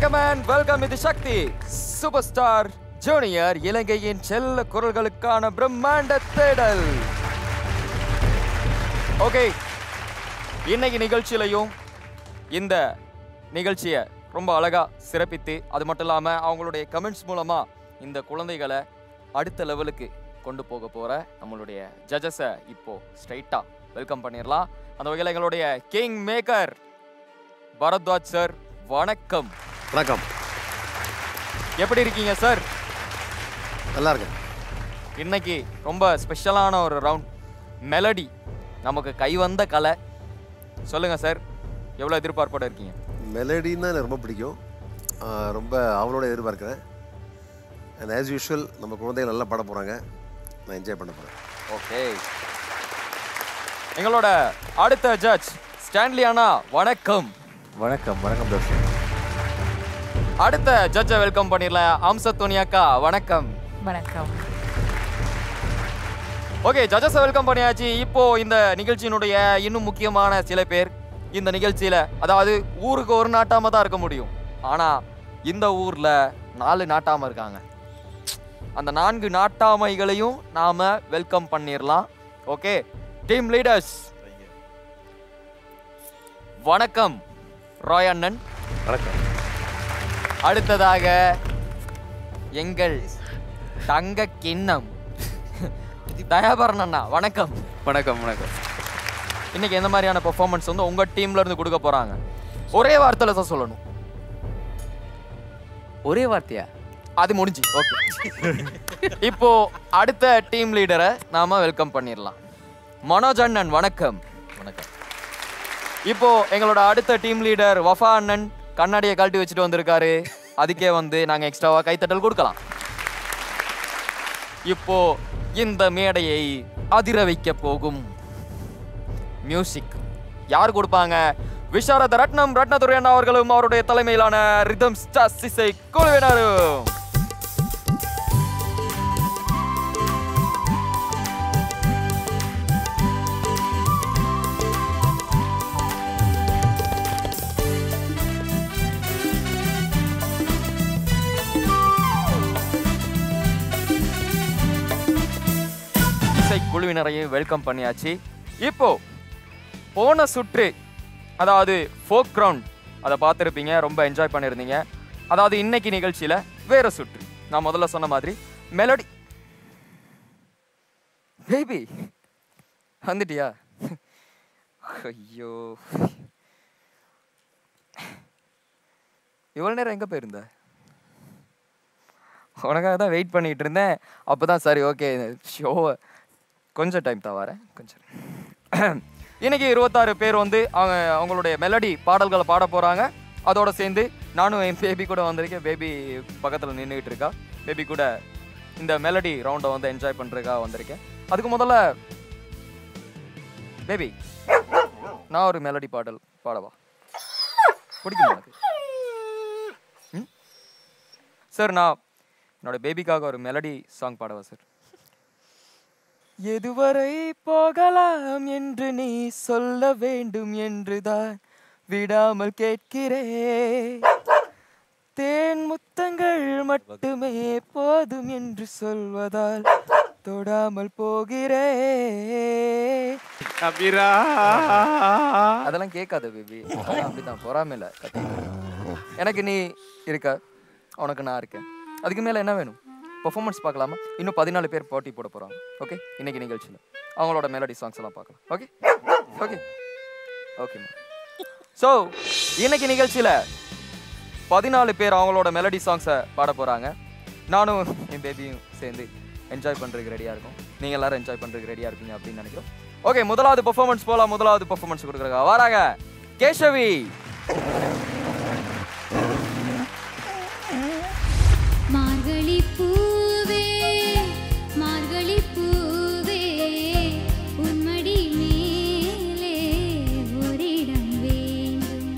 வணக்கம் and welcome இது சக்தி super star junior இலங்கையின் செல்ல குரல்களுக்கான பிரம்மாண்ட தேடல் ஓகே இன்னைக்கு நிகழ்ச்சியிலையும் இந்த நிகழ்ச்சியை ரொம்ப அழகா சிறப்பித்து அது மட்டும் இல்லாம அவங்களுடைய கமெண்ட்ஸ் மூலமா இந்த குழந்தைகளை அடுத்த லெவலுக்கு கொண்டு போக போற நம்மளுடைய ஜட்ஜஸை இப்போ ஸ்ட்ரைட்டா வெல்கம் பண்ணிடலாம் அந்த வகையில் எங்களுடைய கிங் மேக்கர் பரத்வாஜ் சார் வணக்கம் வணக்கம் எப்படி இருக்கீங்க சார் நல்லா இருக்கேன் இன்னைக்கு ரொம்ப ஸ்பெஷலான ஒரு ரவுண்ட் மெலடி நமக்கு கைவந்த கலை சொல்லுங்க சார் எவ்வளோ எதிர்பார்ப்போட இருக்கீங்க மெலடின்னா எனக்கு ரொம்ப பிடிக்கும் ஆஹ் ரொம்ப அவளோட எதிர்பார்க்குறேன் அண்ட் ஆஸ் யூஷுவல் நம்ம குழந்தைகள் நல்லா பாட போகிறாங்க நான் என்ஜாய் பண்ண போகிறேன் ஓகே எங்களோட அடுத்த ஜட்ஜ் ஸ்டான்லி அண்ணா வணக்கம் வணக்கம் வணக்கம் தர்ஷன் அடுத்த ஜட்ஜை வெல்கம் பண்ணிடலாம் அம்சத்துணி அக்கா வணக்கம் வணக்கம் ஓகே ஜட்ஜஸை வெல்கம் பண்ணியாச்சு இப்போ இந்த நிகழ்ச்சியினுடைய இன்னும் முக்கியமான சில பேர் இந்த நிகழ்ச்சியில அதாவது ஊருக்கு ஒரு நாட்டாம தான் இருக்க முடியும் ஆனா இந்த ஊர்ல நாலு நாட்டாம இருக்காங்க அந்த நான்கு நாட்டாமைகளையும் நாம வெல்கம் பண்ணிடலாம் ஓகே டீம் லீடர்ஸ் வணக்கம் ராய் அண்ணன் வணக்கம் அடுத்ததாக எங்கள் தங்க கிண்ணம் தயாபரன் அண்ணா வணக்கம் வணக்கம் வணக்கம் இன்னைக்கு எந்த மாதிரியான பெர்ஃபார்மன்ஸ் வந்து உங்க டீம்ல இருந்து கொடுக்க போறாங்க ஒரே வார்த்தையில தான் சொல்லணும் ஒரே வார்த்தையா அது முடிஞ்சு ஓகே இப்போ அடுத்த டீம் லீடரை நாம வெல்கம் பண்ணிடலாம் மனோஜ் அண்ணன் வணக்கம் வணக்கம் இப்போ எங்களோட அடுத்த டீம் லீடர் வஃபா அண்ணன் கண்ணாடியை கழட்டி வச்சுட்டு வந்திருக்காரு அதுக்கே வந்து நாங்க எக்ஸ்ட்ராவா கைத்தட்டல் கொடுக்கலாம் இப்போ இந்த மேடையை அதிர வைக்க போகும் மியூசிக் யார் கொடுப்பாங்க விஷாரத ரத்னம் ரத்னதுரை அண்ணா அவர்களும் அவருடைய தலைமையிலான ரிதம் ஸ்டார் இசை குழுவினரும் இசை குழுவினரையும் வெல்கம் பண்ணியாச்சு இப்போ போன சுற்று அதாவது ஃபோக் கிரவுண்ட் அதை பார்த்துருப்பீங்க ரொம்ப என்ஜாய் பண்ணியிருந்தீங்க அதாவது இன்னைக்கு நிகழ்ச்சியில வேற சுற்று நான் முதல்ல சொன்ன மாதிரி மெலடி பேபி வந்துட்டியா ஐயோ இவ்வளோ நேரம் எங்கே போயிருந்த உனக்காக தான் வெயிட் பண்ணிட்டு இருந்தேன் அப்போ தான் சரி ஓகே ஷோவை கொஞ்சம் டைம் தான் வரேன் கொஞ்சம் இன்னைக்கு இருபத்தாறு பேர் வந்து அவங்க அவங்களுடைய மெலடி பாடல்களை பாட போகிறாங்க அதோட சேர்ந்து நானும் என் பேபி கூட வந்திருக்கேன் பேபி பக்கத்தில் நின்றுக்கிட்டு இருக்கா பேபி கூட இந்த மெலடி ரவுண்டை வந்து என்ஜாய் பண்ணுறதுக்காக வந்திருக்கேன் அதுக்கு முதல்ல பேபி நான் ஒரு மெலடி பாடல் பாடவா பிடிக்குமா உனக்கு ம்? சார் நான் என்னோட பேபிக்காக ஒரு மெலடி சாங் பாடவா சார் எதுவரை போகலாம் என்று நீ சொல்ல வேண்டும் என்றுதான் விடாமல் கேட்கிறே தேன் முத்தங்கள் மட்டுமே போதும் என்று சொல்வதால் தொடாமல் போகிறே அபிரா அதெல்லாம் கேட்காத பேபி அப்படிதான் பொறாமையில கத்திக்கிட்டு. எனக்கு நீ இருக்க உனக்கு நான் இருக்கேன் அதுக்கு மேல என்ன வேணும் பெர்ஃபார்மன்ஸ் பார்க்கலாமா இன்னும் பதினாலு பேர் போட்டி போட போறாங்க ஓகே இன்னைக்கு நிகழ்ச்சியில் அவங்களோட மெலடி சாங்ஸ் எல்லாம் பார்க்கலாம் ஓகே ஓகே ஓகேம்மா ஸோ இன்னைக்கு நிகழ்ச்சியில் பதினாலு பேர் அவங்களோட மெலடி சாங்ஸை பாட போறாங்க நானும் என் பேபியும் சேர்ந்து என்ஜாய் பண்றதுக்கு ரெடியா இருக்கும் நீங்க எல்லாரும் என்ஜாய் பண்றதுக்கு ரெடியா இருப்பீங்க அப்படின்னு நினைக்கிறோம் ஓகே முதலாவது பெர்ஃபார்மன்ஸ் போலாம் முதலாவது பெர்ஃபார்மன்ஸ் கொடுக்குறாங்க வராங்க கேஷவி மார்கழி பூவே மார்கழி பூவே உன்மடி மேலே ஓரிடம் வேண்டும்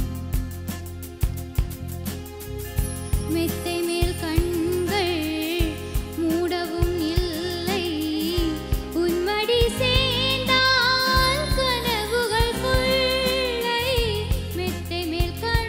மெத்தை மேல் கண்கள் மூடவும் இல்லை உன்மடி சேர்ந்தால் கனவுகள் கொள்ளை மெத்தை மேல் கண்கள்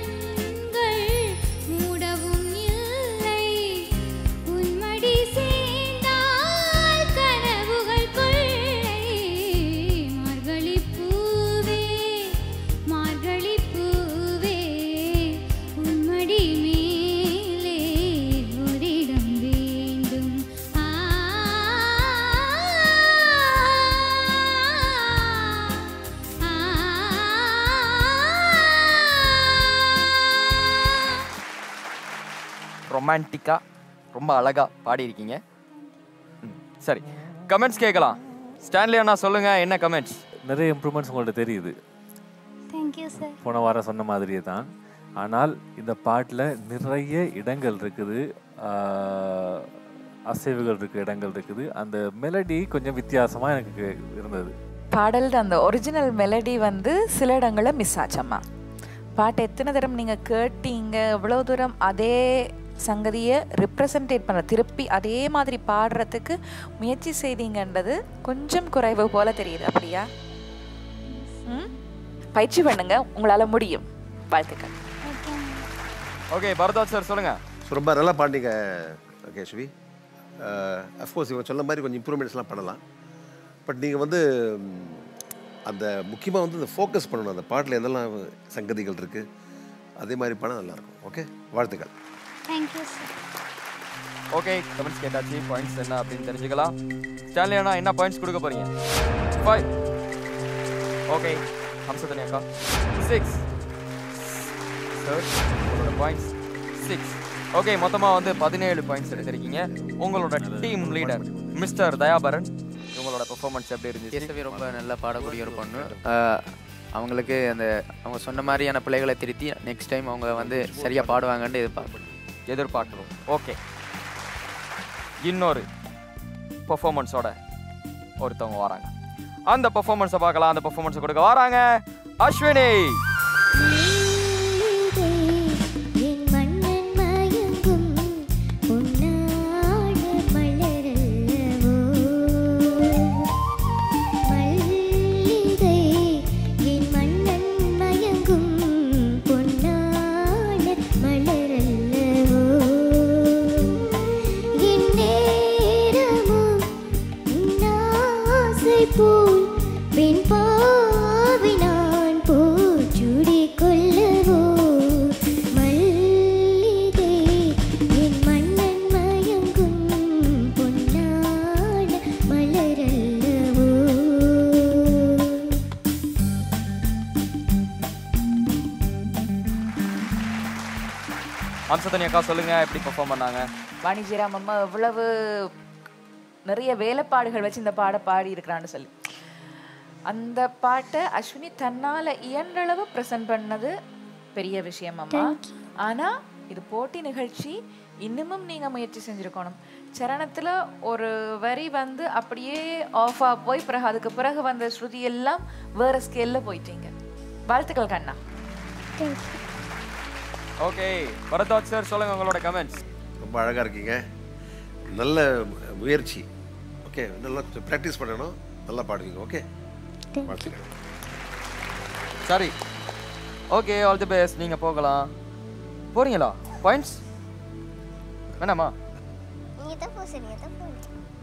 ரொமான்டிக்காக ரொம்ப அழகாக பாடியிருக்கீங்க ம், சரி கமெண்ட்ஸ் கேட்கலாம் ஸ்டான்லி அண்ணா சொல்லுங்கள் என்ன கமெண்ட்ஸ் நிறைய இம்ப்ரூவ்மெண்ட்ஸ் உங்கள்ட்ட தெரியுது தேங்க்யூ சார் போன வாரம் சொன்ன மாதிரியே தான் ஆனால் இந்த பாட்டில் நிறைய இடங்கள் இருக்குது ஆஹ், அசைவுகள் இருக்கு இடங்கள் இருக்குது அந்த மெலடி கொஞ்சம் வித்தியாசமாக எனக்கு இருந்தது பாடல்ட அந்த ஒரிஜினல் மெலடி வந்து சில இடங்களில் மிஸ் ஆச்சம்மா பாட்டு எத்தனை தரம் நீங்கள் கேட்டீங்க எவ்வளோ தூரம் அதே சங்கதியை ரிப்ரசன்டேட் பண்ண திருப்பி அதே மாதிரி பாடுறதுக்கு முயற்சி செய்தீங்கன்றது கொஞ்சம் குறைவு போல தெரியுது அப்படியா ம் பயிற்சி பண்ணுங்க உங்களால் முடியும் வாழ்த்துக்கள் ஓகே பரதாஜ் சார் சொல்லுங்கள் ஸோ ரொம்ப நல்லா பாண்டிங்க கேஷ்வி அஃப்கோர்ஸ் இவங்க சொன்ன மாதிரி கொஞ்சம் இம்ப்ரூவ்மெண்ட்ஸ்லாம் பண்ணலாம் பட் நீங்கள் வந்து ம், அந்த முக்கியமாக வந்து இந்த ஃபோக்கஸ் பண்ணணும் அந்த பாட்டில் எதெல்லாம் சங்கதிகள் இருக்குது அதே மாதிரி பண்ணால் நல்லாயிருக்கும் ஓகே வாழ்த்துக்கள் தேங்க்யூ சார் ஓகே கமெண்ட்ஸ் கேட்டாச்சு பாயிண்ட்ஸ் என்ன அப்படின்னு தெரிஞ்சுக்கலாம் ஸ்டான்லி அண்ணா என்ன பாயிண்ட்ஸ் கொடுக்க போறீங்க ஃபைவ் ஓகே ஹம்சதனி அக்கா சிக்ஸ் சார் உங்களோட பாயிண்ட்ஸ் சிக்ஸ் ஓகே மொத்தமாக வந்து பதினேழு பாயிண்ட்ஸ் எடுத்திருக்கீங்க உங்களோட டீம் லீடர் மிஸ்டர் தயாபரன் உங்களோட பெர்ஃபார்மன்ஸ் எப்படி இருந்துச்சு கேசவி ரொம்ப நல்லா பாடக்கூடிய ஒரு பொண்ணு ஆஹ் அவங்களுக்கு அந்த அவங்க சொன்ன மாதிரியான பிள்ளைகளை திருத்தி நெக்ஸ்ட் டைம் அவங்க வந்து சரியாக பாடுவாங்கன்னு எதிர்பார்ப்பேன் எதிர்பார்க்கிறோம் ஓகே இன்னொரு பெர்ஃபார்மன்ஸோட ஒருத்தவங்க வராங்க அந்த பெர்ஃபார்மன்ஸை பார்க்கலாம் அந்த பெர்ஃபார்மன்ஸை கொடுக்க வராங்க அஸ்வினி மல்லிகை என் மன்னன் மயங்கும் பொன்னான மலரல்லவோ மல்லிகை என் மன்னன் மயங்கும் பொன்னான மலரல்லவோ என் நேரமும் ஆசை போல் பெண் பாவி நான் பூச்சுடி கொள்ளவோ மல்லிகை என் மன்னன் மயங்கும் பொன்னான மலரல்லவோ ஹம்சதனி அக்கா சொல்லுங்க எப்படி பெர்ஃபார்ம் பண்ணாங்க வாணிஜிராம் அம்மா எவ்வளவு நிறைய வேலைப்பாடுகள் வச்சு இந்த பாட பாடி இருக்கிறான்னு சொல்லி அந்த பாட்டை அஸ்வினி தன்னால இயன்றளவு ப்ரெசென்ட் பண்ணது பெரிய விஷயம் அம்மா ஆனா இது போட்டி நிகழ்ச்சி இன்னமும் நீங்க முயற்சி செஞ்சிருக்கணும் சரணத்துல ஒரு வரி வந்து அப்படியே ஆஃபா போய் பிறகு அதுக்கு பிறகு வந்த ஸ்ருதி எல்லாம் வேற ஸ்கேல்ல போயிட்டீங்க வாழ்த்துக்கள் கண்ணா ஓகே பரதாஜ் சார் சொல்லுங்க உங்களோட கமெண்ட்ஸ் ரொம்ப அழகாக இருக்கீங்க நல்ல முயற்சி ஓகே நல்லா ப்ராக்டிஸ் பண்ணணும் நல்லா பாடுவீங்க ஓகே வாழ்த்துக்கள் சரி ஓகே ஆல் தி பெஸ்ட் நீங்க போகலாம் போறீங்களா பாயிண்ட்ஸ் வேணாமா நீங்க தான் போ நீங்க தான் போ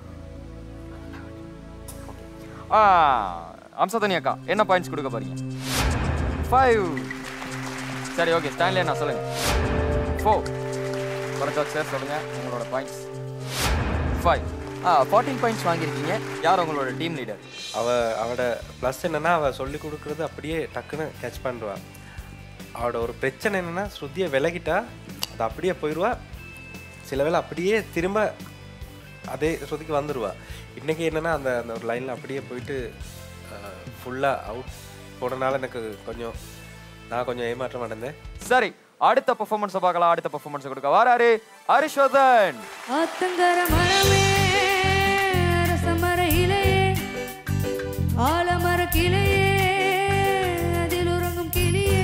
ஆ அம்சதனி அக்கா என்ன பாயிண்ட்ஸ் கொடுக்க போறீங்க ஃபைவ் சரி ஓகே ஸ்டான்லி அண்ணா சொல்லுங்க ஃபோர் பரதாஜ் சார் சொல்லுங்க உங்களோட points five ah fourteen points வாங்கியிருக்கீங்க யார் உங்களோட டீம் லீடர் அவ அவட ப்ளஸ் என்னன்னா அவ சொல்லி கொடுக்குறது அப்படியே டக்குன்னு கேட்ச் பண்ணுவா அவட ஒரு பிரச்சனை என்னன்னா ஸ்ருதியை விலகிட்டா அது அப்படியே போயிடுவா சில வேளை அப்படியே திரும்ப அதே ஸ்ருதிக்கு வந்துடுவா இன்னைக்கு என்னன்னா அந்த அந்த ஒரு லைனில் அப்படியே போயிட்டு ஃபுல்லாக அவுட் போனனால எனக்கு கொஞ்சம் நான் கொஞ்சம் ஏமாற்றம் அடைந்தேன் சரி அடுத்த பெர்ஃபார்மன்ஸை பார்க்கலாம் அடுத்த பெர்ஃபார்மன்ஸை கொடுக்க வராரு ஹரிஷோதன் ஆத்தங்கர மரமே அரசமர இலையே ஆலமர கிளையே அதில் உறங்கும் கிளியே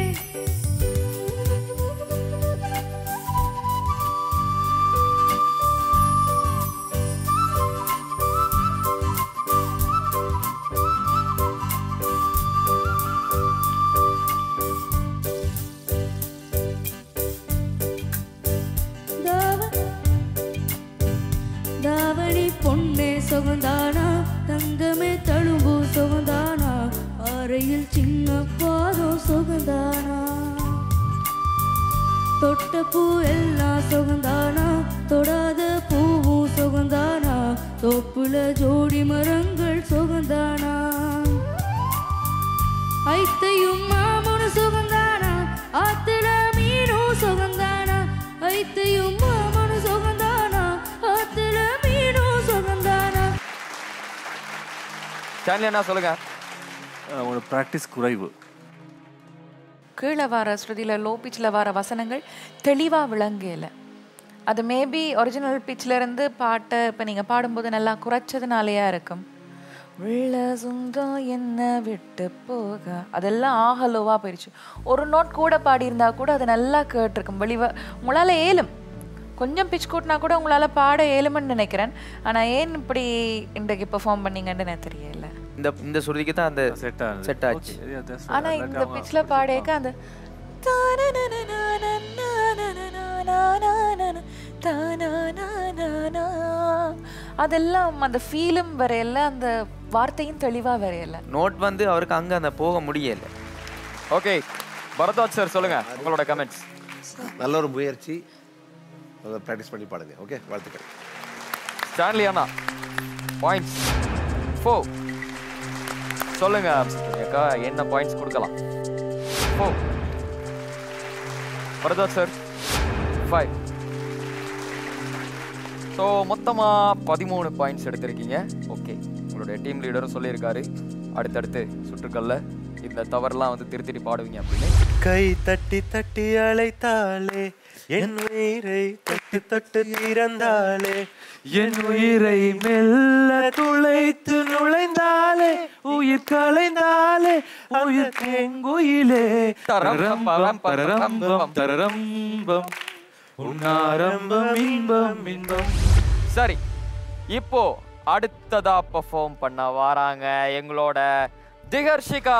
தாவ- தாவணி பொன்னே சுகந்தானா தங்கமே தழும்பு சுகந்தானா அறையில் சின்ன பாதம் சுகந்தானா தொட்ட பூ எல்லாம் சுகந்தானா தொடாத பூவும் சுகந்தானா தோப்புல ஜோடி மரங்கள் சுகந்தானா ஐத்தையும் மாமனு சுகந்தானா ஆத்துல மீனும் சுகந்தானா ஐத்தையும் மாமனு சுகந்தானா ஆத்துல மீனும் சுகந்தானா ஸ்டான்லி அண்ணா சொல்லுங்க உங்களோட ப்ராக்டிஸ் குறைவு கீழே வர ஸ்ருதியில் லோ பிச்சில் வர வசனங்கள் தெளிவாக விளங்கல அது மேபி ஒரிஜினல் பிச்சில் இருந்து பாட்டை இப்போ நீங்கள் பாடும்போது நல்லா குறைச்சதுனாலயா இருக்கும் வெள்ள சுந்தம் என்ன விட்டு போக அதெல்லாம் ஆகலோவாக போயிடுச்சு ஒரு நோட் கூட பாடியிருந்தா கூட அது நல்லா கேட்டிருக்கும் வெளிவ உங்களால் ஏலும் கொஞ்சம் பிச் கூட்டினா கூட உங்களால் பாட ஏழுமன்னு நினைக்கிறேன் ஆனால் ஏன் இப்படி இன்றைக்கு பெர்ஃபார்ம் பண்ணீங்கன்னு எனக்கு தெரியல இந்த இந்த சுருதிக்கு தான் அந்த செட் ஆகுது செட் ஆச்சு Okay, yeah, that's ஆனா like இந்த அவங்க- பிச்ல பாடேக்க அந்த அதெல்லாம் அந்த ஃபீலும் வரையல அந்த வார்த்தையும் தெளிவா வரையல நோட் வந்து அவருக்கு அங்க அந்த போக முடியல ஓகே பரத்வாஜ் சார் சொல்லுங்க உங்களோட கமெண்ட்ஸ் நல்ல ஒரு முயற்சி அதை ப்ராக்டிஸ் பண்ணி பாடுங்க ஓகே வாழ்த்துக்கள் ஸ்டான்லி அண்ணா பாயிண்ட்ஸ் ஃபோர் சொல்லுங்க அக்கா என்ன பாயிண்ட்ஸ் கொடுக்கலாம் four Bharadwaj sir five so மொத்தமாக பதிமூணு பாயிண்ட்ஸ் எடுத்திருக்கீங்க ஓகே உங்களுடைய டீம் லீடரும் சொல்லியிருக்காரு அடுத்தடுத்து சுற்றுக்களில் இந்த தவறுலாம் வந்து திருத்திட்டு பாடுவீங்க அப்படின்னு கை தட்டி தட்டி அழைத்தாளே என் உயிரை தொட்டு தொட்டு திறந்தாளே என் உயிரை மெல்ல துளைத்து நுழைந்தாளே உயிர் கலைந்தாளே உயிர் தேங்குயிலே தரம் பரம் பரம் பரம். தரம்பம் உன்னாரம்பம் இன்பம் இன்பம் சரி இப்போ அடுத்ததா பெர்ஃபார்ம் பண்ண வராங்க எங்களோட திகர்ஷிகா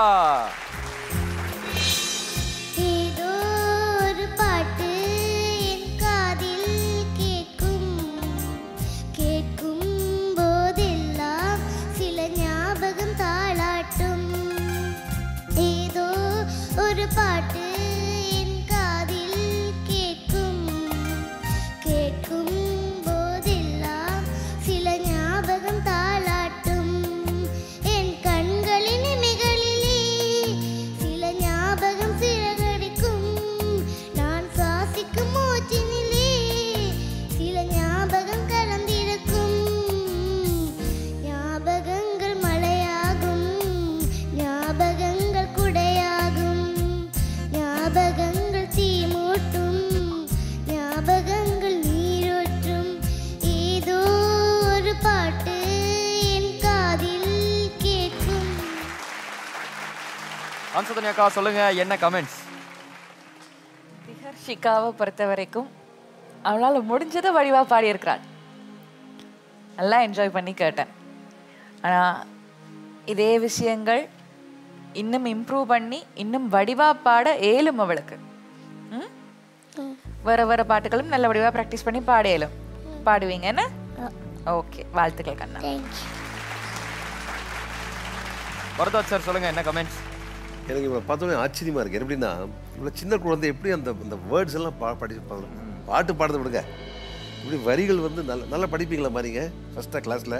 ஏதோ ஒரு பாட்டு என் காதில் கேட்கும் கேட்கும் போதெல்லாம் சில ஞாபகம் தாளாட்டும் ஏதோ ஒரு பாட்டு என் காதில் கேட்கும் கேட்கும் போதெல்லாம் சில ஞாபகம் தாளாட்டும் என் கண்களின் இமைகளிலே சில ஞாபகம் சிறகடிக்கும் நான் சுவாசிக்கும் மூச்சினிலே சில ஞாபகம் கலந்திருக்கும் ஞாபகங்கள் மழையாகும் ஞாபகங்கள் குடையாகும் ஞாபகங்கள் தீ மூட்டும் ஞாபகங்கள் நீரூற்றும் ஏதோ ஒரு பாட்டு என் காதில் கேட்கும் அன்சதனி அக்கா சொல்லுங்க என்ன கமெண்ட்ஸ் திகர்ஷிகாவை பொறுத்த வரைக்கும் அவளால் முடிஞ்சதை வடிவா பாடியிருக்கிறாள் நல்லா என்ஜாய் பண்ணி கேட்டேன் ஆனால் இதே விஷயங்கள் இன்னும் இம்ப்ரூவ் பண்ணி இன்னும் வடிவா பாட ஏலும் அவளுக்கு ம்? வேற வேற பாட்டுகளும் நல்ல வடிவா ப்ராக்டிஸ் பண்ணி பாட இயலும் பாடுவீங்க என்ன ஓகே வாழ்த்துக்கள் கண்ணா தேங்க்யூ பரத்வாஜ் சார் சொல்லுங்க என்ன கமெண்ட்ஸ் எனக்கு இவளை பார்த்தோன்னே ஆச்சரியமா இருக்கு எப்படின்னா இவ்வளோ சின்ன குழந்தை எப்படி அந்த அந்த வேர்ட்ஸ் எல்லாம் பா படி பா- பாட்டு பாடுறத விடுங்க இப்படி வரிகள் வந்து நல்ல நல்லா படிப்பீங்களா மாதிரிங்க ஃபஸ்ட்டாக கிளாஸில்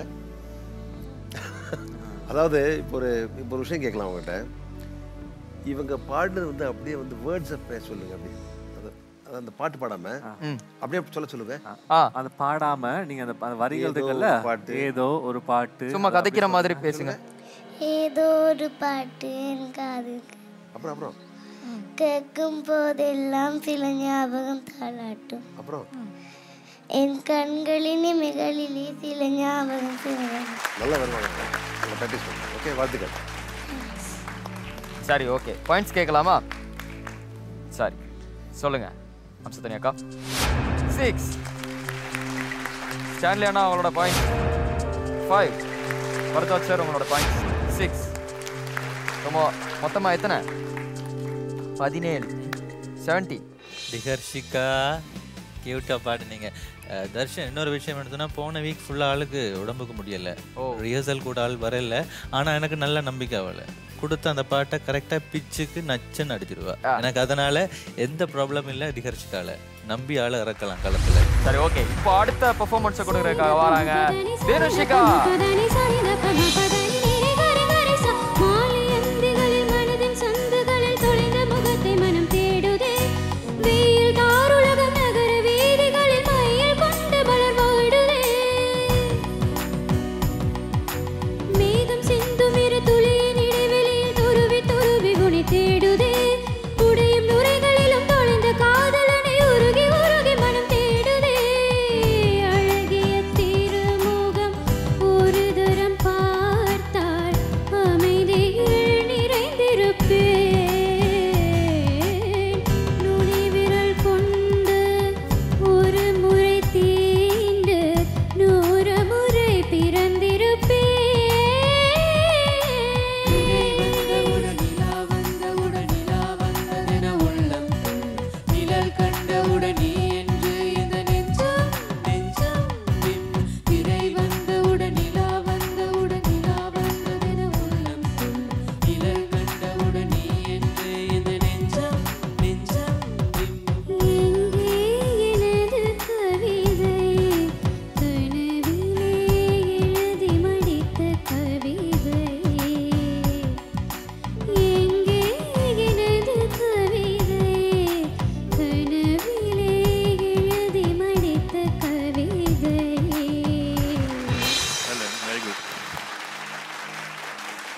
அதாவது இப்போ ஒரு இப்போ ஒரு விஷயம் கேட்கலாம் அவங்ககிட்ட இவங்க பாடினது வந்து அப்படியே வந்து வேர்ட்ஸை பேச சொல்லுங்க அப்படி அது அது அந்த பாட்டு பாடாம அப்படியே சொல்ல சொல்லுங்க ஆ அந்த பாடாம நீங்க அந்த அந்த வரிகள் ஏதோ இருக்குல்ல ஒரு பாட்டு. ஏதோ ஒரு பாட்டு சும்மா கதைக்கிற மாதிரி பேசுங்க ஏதோ ஒரு பாட்டு என் காதில் அப்புறம் அப்புறம் கேட்கும் போதெல்லாம் சில ஞாபகம் தாளாட்டும் அப்புறம் என் கண்களின் இமைகளிலே சில ஞாபகம் சிறகும் நல்லா வருவாங்க நல்லா ப்ராக்டிஸ் பண்ணுங்க ஓகே வாழ்த்துக்கள் சரி ஓகே பாயிண்ட்ஸ் கேட்கலாமா சரி சொல்லுங்க அம்சத்தனி அக்கா சிக்ஸ் ஸ்டான்லி அண்ணா அவங்களோட பாயிண்ட் ஃபைவ் பரத்வாஜ் சார் உங்களோட பாயிண்ட் சிக்ஸ் மொத்தமாக எத்தனை பதினேழு செவன்ட்டி திகர்ஷிகா கியூட்டாக பாடுனீங்க அஹ், தர்ஷன் இன்னொரு விஷயம் எடுத்தோன்னா போன வீக் ஃபுல்லாக ஆளுக்கு உடம்புக்கு முடியல ஓ. ரிஹர்சல் கூட ஆள் வரல ஆனால் எனக்கு நல்ல நம்பிக்கை அவளை கொடுத்த அந்த பாட்டை கரெக்டாக பிச்சுக்கு நச்சுன்னு அடிச்சிருவா எனக்கு அதனால எந்த ப்ராப்ளம் இல்லை திகர்ஷிகால நம்பி ஆளை இறக்கலாம் களத்தில் சரி ஓகே இப்போ அடுத்த பெர்ஃபார்மன்ஸை கொடுக்குறதுக்காக வராங்க தேனுஷிகா மனம் தேடுதே வெயில் தாருலகம் நகர வீதிகளில் மையல் கொண்ட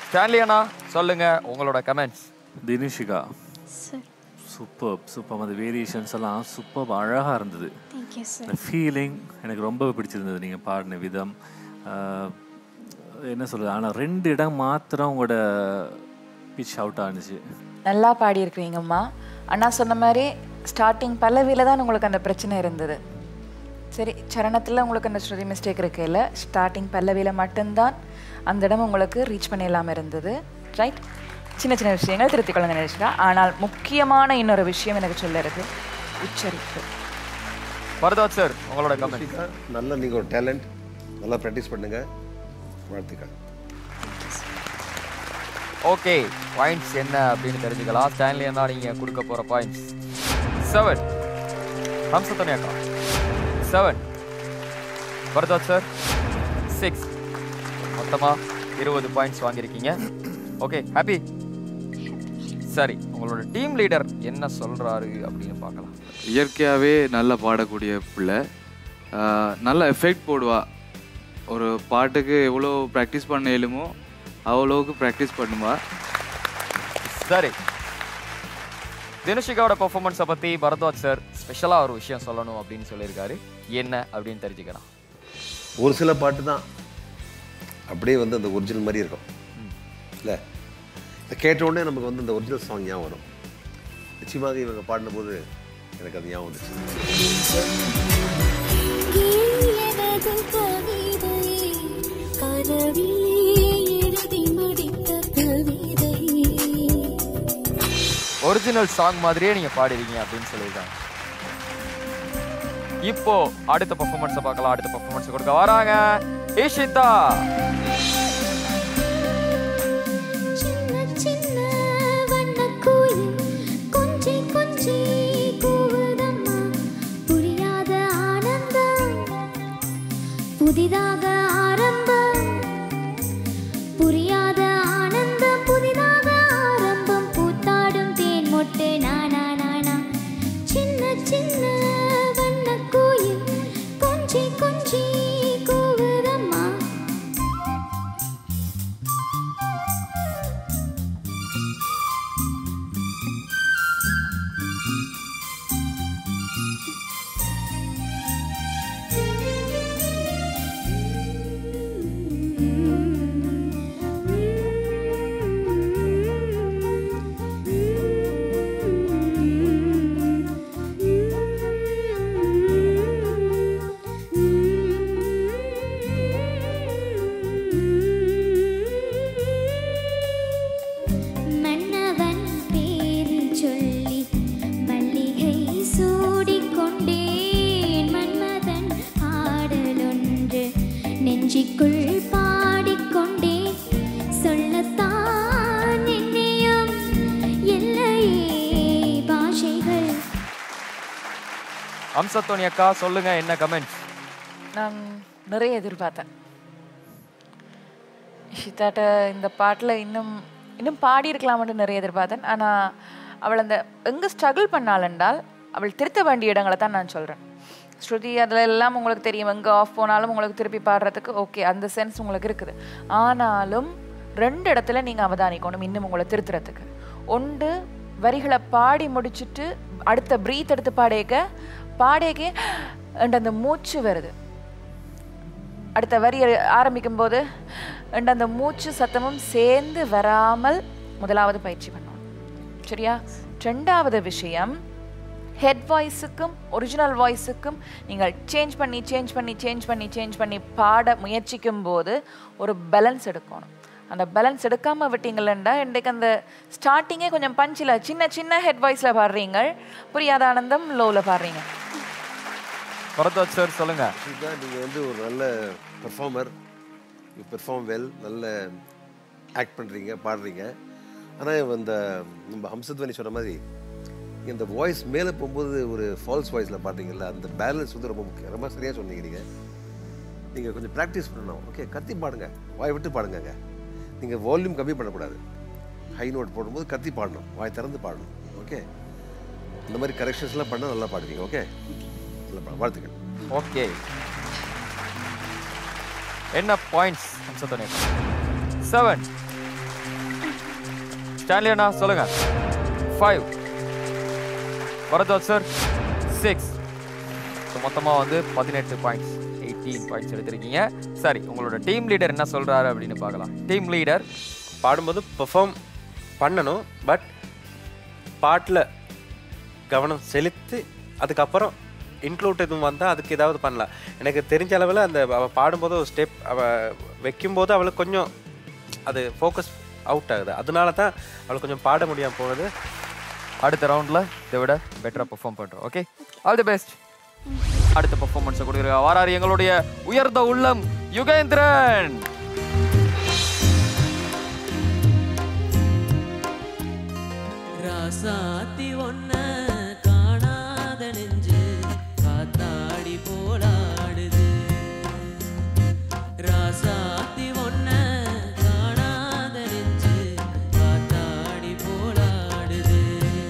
ஸ்டான்லி அண்ணா சொல்லுங்க உங்களோட comments Dinishika sir super super அந்த வேரியேஷன்ஸ் எல்லாம் சூப்பர் அழகாக இருந்தது தேங்க்யூ சார் இந்த ஃபீலிங் எனக்கு ரொம்ப பிடிச்சிருந்தது நீங்கள் பாடின விதம் ஆஹ், என்ன சொல்கிறது ஆனால் ரெண்டு இடம் மாத்திரம் உங்களோட பிச் அவுட் ஆனிச்சு நல்லா பாடியிருக்கிறீங்கம்மா அண்ணா சொன்ன மாதிரி ஸ்டார்டிங் பல்லவியில் தான் உங்களுக்கு அந்த பிரச்சனை இருந்தது சரி சரணத்தில் உங்களுக்கு அந்த ஸ்ருதி மிஸ்டேக் இருக்கையில் ஸ்டார்டிங் பல்லவியில் மட்டும்தான் அந்த இடம் உங்களுக்கு ரீச் பண்ணிடலாமல் இருந்தது ரைட் சின்ன சின்ன விஷயங்கள் திருத்திக் கொள்ள நினைச்சிட்டா ஆனால் முக்கியமான இன்னொரு விஷயம் எனக்கு சொல்ல இருக்கு உச்சரிப்பு பரதாஜ் சார் உங்களோட கமெண்ட் நல்ல நீங்கள் ஒரு டேலண்ட் நல்லா ப்ராக்டிஸ் பண்ணுங்க வாழ்த்துக்கள் ஓகே பாயிண்ட்ஸ் என்ன அப்படின்னு தெரிஞ்சுக்கலாம் ஸ்டான்லி அண்ணா நீங்க கொடுக்க போற பாயிண்ட்ஸ் செவன் ஹம்சத்தனி அக்கா செவன் பரதாஜ் சார் சிக்ஸ் மொத்தமா இருபது பாயிண்ட்ஸ் வாங்கியிருக்கீங்க ஓகே ஹாப்பி சரி உங்களோட டீம் லீடர் என்ன சொல்றாரு அப்படின்னு பார்க்கலாம் இயற்கையாகவே நல்லா பாடக்கூடிய பிள்ளை ஆஹ் நல்ல எஃபெக்ட் போடுவா ஒரு பாட்டுக்கு எவ்வளோ ப்ராக்டிஸ் பண்ண இயலுமோ அவ்வளோவுக்கு ப்ராக்டிஸ் பண்ணுவா சரி தினுஷிகாவோட பெர்ஃபார்மன்ஸை பற்றி பரத்வாஜ் சார் ஸ்பெஷலாக ஒரு விஷயம் சொல்லணும் அப்படின்னு சொல்லியிருக்காரு என்ன அப்படின்னு தெரிஞ்சுக்கலாம் ஒரு சில பாட்டு தான் அப்படியே வந்து அந்த ஒரிஜினல் மாதிரி இருக்கும் இல்லை இதை கேட்ட உடனே நமக்கு வந்து அந்த ஒரிஜினல் சாங் ஞாபகம் வரும் நிச்சயமாக இவங்க பாடின போது எனக்கு அது ஞாபகம் வந்துச்சு எனது கவிதை கனவிலே எழுதி முடித்த கவிதை ஒரிஜினல் சாங் மாதிரியே நீங்கள் பாடுவீங்க அப்படின்னு சொல்லியிருக்காங்க இப்போ அடுத்த பெர்ஃபார்மன்ஸை பார்க்கலாம் அடுத்த பெர்ஃபார்மன்ஸ் கொடுக்க வராங்க ஈஷிதா சின்ன சின்ன வண்ணக்குயில் கொஞ்சி கொஞ்சி கூவுதம்மா புரியாத ஆனந்தம் புதிதாக ஆரம்பம் புரியாத ஆனந்தம் புதிதாக ஆரம்பம் பூத்தாடும் தேன் மொட்டு நானா நானா சின்ன சின்ன வண்ணக்குயில் கொஞ்சி கொஞ்சி கூவுதம்மா மன்னவன் பேரில் சொல்லி மல்லிகை சூடிக்கொண்டேன் மன்மதன் ஆடலொன்று நெஞ்சிக்குள் பாடிக்கொண்டேன் சொல்லத்தான் என்னையும் எல்லையே பாஷைகள் அம்சத்தோனி அக்கா சொல்லுங்க என்ன கமெண்ட்ஸ் நான் நிறைய எதிர்பார்த்தேன் இஷிதாட்ட இந்த பாட்டில் இன்னும் இன்னும் பாடியிருக்கலாம்னு நிறைய எதிர்பார்த்தேன் ஆனால் அவள் அந்த எங்கே ஸ்ட்ரகிள் பண்ணாள் என்றால் அவள் திருத்த வேண்டிய இடங்களை தான் நான் சொல்கிறேன் ஸ்ருதி அதில் எல்லாம் உங்களுக்கு தெரியும் எங்கே ஆஃப் போனாலும் உங்களுக்கு திருப்பி பாடுறதுக்கு ஓகே அந்த சென்ஸ் உங்களுக்கு இருக்குது ஆனாலும் ரெண்டு இடத்துல நீங்கள் அவதானிக்கணும் இன்னும் உங்களை திருத்துறதுக்கு ஒன்று வரிகளை பாடி முடிச்சுட்டு அடுத்த ப்ரீத் எடுத்து பாடேக்க பாடேக்க and அந்த மூச்சு வருது அடுத்த வரி ஆரம்பிக்கும் போது and அந்த மூச்சு சத்தமும் சேர்ந்து வராமல் முதலாவது பயிற்சி பண்ணணும் சரியா ரெண்டாவது விஷயம் ஹெட் வாய்ஸுக்கும் ஒரிஜினல் வாய்ஸுக்கும் நீங்கள் சேஞ்ச் பண்ணி சேஞ்ச் பண்ணி சேஞ்ச் பண்ணி சேஞ்ச் பண்ணி பாட முயற்சிக்கும் போது ஒரு பேலன்ஸ் எடுக்கணும் அந்த பேலன்ஸ் எடுக்காமல் விட்டீங்களா இன்றைக்கு அந்த ஸ்டார்டிங்கே கொஞ்சம் பஞ்சில் சின்ன சின்ன ஹெட் வாய்ஸில் பாடுறீங்க புரியாத ஆனந்தம் லோவில் பாடுறீங்க பரத்வாஜ் சார் சொல்லுங்க இதுதான் நீங்கள் வந்து ஒரு நல்ல பெர்ஃபார்மர் யூ பெர்ஃபார்ம் வெல் நல்ல ஆக்ட் பண்ணுறீங்க பாடுறீங்க ஆனால் இந்த நம்ம ஹம்சத்வனி சொன்ன மாதிரி நீங்க இந்த வாய்ஸ் மேலே போகும்போது ஒரு ஃபால்ஸ் வாய்ஸில் பாடுறீங்கல்ல அந்த பேலன்ஸ் வந்து ரொம்ப முக்கியம் ரொம்ப சரியாக சொன்னீங்க நீங்கள் நீங்கள் கொஞ்சம் ப்ராக்டிஸ் பண்ணணும் ஓகே கத்தி பாடுங்க வாய் விட்டு பாடுங்கங்க நீங்கள் வால்யூம் கம்மி பண்ணக்கூடாது ஹை நோட் போடும்போது கத்தி பாடணும் வாய் திறந்து பாடணும் ஓகே இந்த மாதிரி கரெக்ஷன்ஸ்லாம் பண்ணால் நல்லா பாடுவீங்க ஓகே நல்லா பாடு வாழ்த்துக்கள் ஓகே என்ன பாயிண்ட்ஸ் அம்சத்தோனி அக்கா செவன் ஸ்டான்லி அண்ணா சொல்லுங்க ஃபைவ் பரத்வாஜ் சார் சிக்ஸ் மொத்தமாக வந்து பதினெட்டு பாயிண்ட்ஸ் எயிட்டீன் பாயிண்ட்ஸ் எடுத்திருக்கீங்க சரி உங்களோட டீம் லீடர் என்ன சொல்றாரு அப்படின்னு பார்க்கலாம் டீம் லீடர் பாடும்போது பெர்ஃபார்ம் பண்ணணும் பட் பாட்டில் கவனம் செலுத்தி அதுக்கப்புறம் இன்க்ளூட் எதுவும் வந்தால் அதுக்கு ஏதாவது பண்ணலாம் எனக்கு தெரிஞ்ச அளவில் அந்த அவள் பாடும்போது ஒரு ஸ்டெப் அவள் வைக்கும்போது அவளுக்கு கொஞ்சம் அது ஃபோக்கஸ் அவுட் ஆகுது அதனால தான் அவளுக்கு கொஞ்சம் பாட முடியாமல் போனது அடுத்த ரவுண்டில் இதை விட பெட்டராக பெர்ஃபார்ம் பண்ணுறோம் ஓகே ஆல் தி பெஸ்ட் அடுத்த பெர்ஃபார்மன்ஸை கொடுக்குற வாராரு எங்களுடைய உயர்ந்த உள்ளம் யுகேந்திரன் ராசாத்தி ஒன்ன காணாத நெஞ்சு காத்தாடி போலாடுது ராசாத்தி ஒன்ன காணாத நெஞ்சு காத்தாடி போலாடுது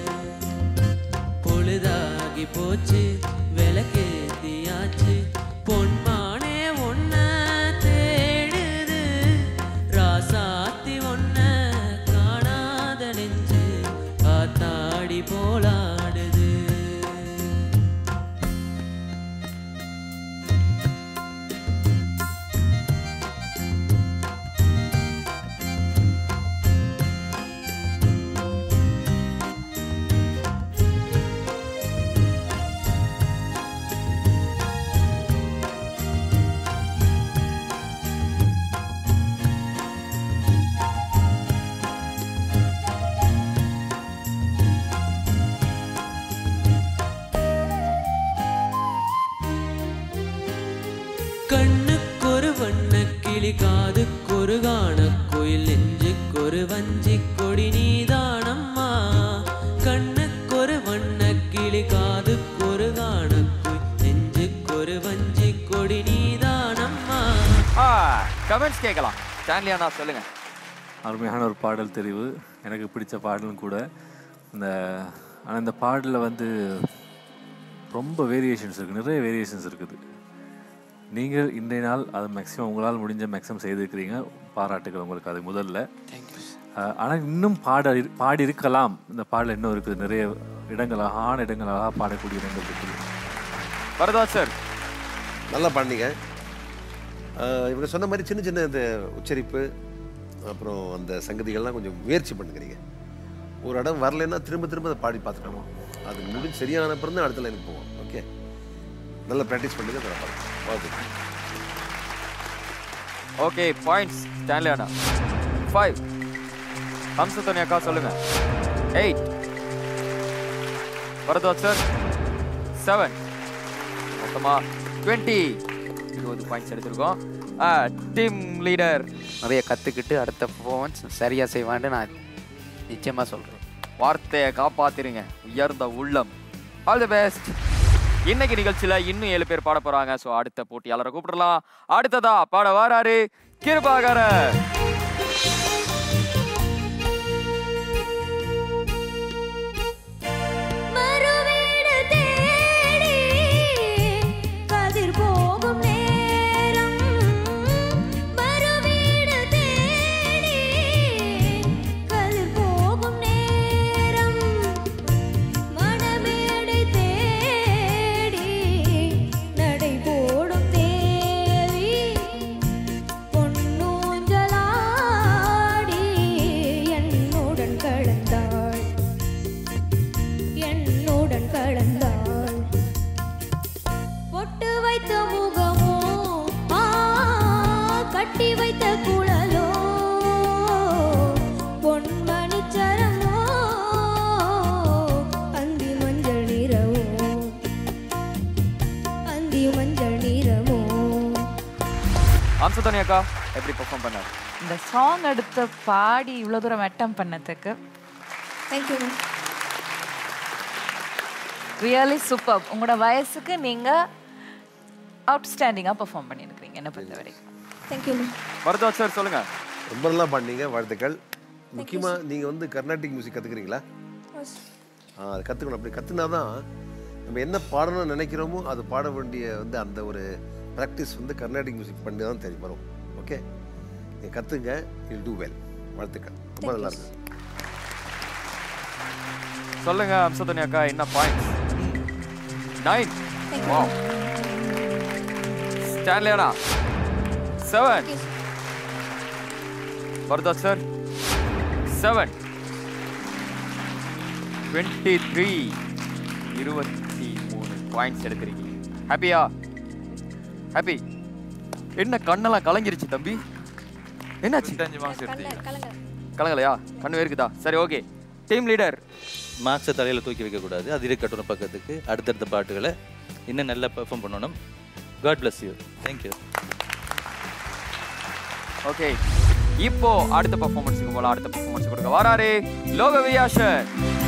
பொழுதாகி போச்சு விளக்கேத்தியாச்சு பொன்மானே ஒன்ன தேடுது ராசாத்தி ஒன்ன காணாத நெஞ்சு காத்தாடி போலாடுது கண்ணுக்கொரு வண்ண கிளி காதுக்கொரு காண கோயில் நெஞ்சுக்கொரு வஞ்சி கொடி நீதானம்மா கண்ணுக்கொரு வண்ண கிளி காதுக்கொரு காண கோயில் நெஞ்சுக்கொரு வஞ்சி கொடி நீதானம்மா ஆ கமெண்ட்ஸ் கேட்கலாம் ஸ்டான்லி அண்ணா சொல்லுங்க அருமையான ஒரு பாடல் தெரிவு எனக்கு பிடிச்ச பாடலும் கூட இந்த ஆனால் இந்த பாடலில் வந்து ரொம்ப வேரியேஷன்ஸ் இருக்குது நிறைய வேரியேஷன்ஸ் இருக்குது நீங்கள் இன்றைய நாள் அது மேக்ஸிமம் உங்களால் முடிஞ்ச மேக்ஸிமம் செய்திருக்கிறீங்க பாராட்டுகள் உங்களுக்கு அது முதல்ல ஆனால் இன்னும் பாட இரு- பாடி இருக்கலாம் இந்த பாடல் இன்னும் இருக்குது நிறைய இடங்கள் அழகான இடங்கள் அழகாக பாடக்கூடிய இடங்கள் இருக்குது பரதாஜ் சார் நல்லா பாடினீங்க ஆஹ் இவங்க சொன்ன மாதிரி சின்ன சின்ன இந்த உச்சரிப்பு அப்புறம் அந்த சங்கதிகள்லாம் கொஞ்சம் முயற்சி பண்ணுகிறீங்க ஒரு இடம் வரலைன்னா திரும்ப திரும்ப அதை பாடி பார்த்துட்டோமா அது முடிஞ்சு சரியான அப்புறம் தான் அடுத்த லைனுக்கு போவோம் ஓகே நல்லா ப்ராக்டிஸ் பண்ணுங்க நல்லா பாருங்க வாழ்த்துக்கள் ஓகே பாயிண்ட்ஸ் ஸ்டான்லி அண்ணா ஃபைவ் ஹம்சத்தனி அக்கா சொல்லுங்க எயிட் பரத்வாஜ் சார் செவன் மொத்தமா டுவெண்ட்டி இருபது பாயிண்ட்ஸ் எடுத்திருக்கோம் டீம் லீடர் நிறைய கற்றுக்கிட்டு அடுத்த பர்ஃபார்மன்ஸ் சரியாக செய்வான்னு நான் நிச்சயமாக சொல்கிறேன் வார்த்தையை காப்பாத்திருங்க உயர்ந்த உள்ளம் ஆல் தி பெஸ்ட் இன்னைக்கு நிகழ்ச்சியில இன்னும் ஏழு பேர் பாட போறாங்க ஸோ அடுத்த போட்டியாளரை கூப்பிடலாம் அடுத்ததா பாட வாராரு கிருபாகரன் மறுவீடு தேடி கதிர் போகும் நேரம் மறுவீடு தேடி கதிர் போகும் நேரம் மணமேடை தேடி நடை போடும் தேவி பொன்னூஞ்சலாடி என்னுடன் கலந்தாள் என்னுடன் கலந்தாள் பொட்டு வைத்த முகமோ ஆ, கட்டி வைத்த குழலோ பொன்மணி சரமோ அந்தி மஞ்சள் நிறமோ அந்தி மஞ்சள் நிறமோ ஹம்சத்தனி அக்கா எப்படி பெர்ஃபார்ம் பண்ணாரு இந்த சாங் எடுத்து பாடி இவ்வளோ தூரம் அட்டம் பண்ணதுக்கு தேங்க்யூ ரியலி சூப்பர் உங்களோட வயசுக்கு நீங்கள் அவுட்ஸ்டாண்டிங்காக பெர்ஃபார்ம் பண்ணியிருக்கிறீங்க என்னை பொறுத்த வரைக்கும் தேங்க்யூ பரத்வாஜ் சார் சொல்லுங்க ரொம்ப நல்லா பாடினீங்க வாழ்த்துக்கள் முக்கியமாக நீங்கள் வந்து கர்நாடிக் மியூசிக் கற்றுக்குறீங்களா ஆ அது கற்றுக்கணும் அப்படி கற்றுனா தான் நம்ம என்ன பாடணும்னு நினைக்கிறோமோ அது பாட வேண்டிய வந்து அந்த ஒரு ப்ராக்டிஸ் வந்து கர்நாடிக் மியூசிக் பண்ணி தான் தெரியும் வரும் ஓகே நீங்கள் கற்றுங்க இல் டூ வெல் வாழ்த்துக்கள் ரொம்ப நல்லா இருக்கு சொல்லுங்க அம்சத்தனி அக்கா என்ன பாயிண்ட் நைன் வாவ் ஸ்டான்லியானா செவன் பரதாத் சார் செவன் டுவெண்ட்டி த்ரீ இருபத்தி மூணு பாயிண்ட்ஸ் எடுத்திருக்கீங்க ஹாப்பியா ஹாப்பி என்ன கண்ணெல்லாம் கலங்கிருச்சு தம்பி என்னாச்சு மார்க்ஸ் எடுத்தீங்க கலங்கலையா கண்ணு இருக்குதா சரி ஓகே டீம் லீடர் மார்க்ஸை தலையில் தூக்கி வைக்கக்கூடாது அது இருக்கட்டும் பக்கத்துக்கு அடுத்தடுத்த பாட்டுகளை இன்னும் நல்லா பெர்ஃபார்ம் பண்ணணும் God bless you thank you okay இப்போ அடுத்த பெர்ஃபார்மன்ஸுக்கு போலாம் அடுத்த பெர்ஃபார்மன்ஸ் கொடுக்க வராரு லோக வியாசன்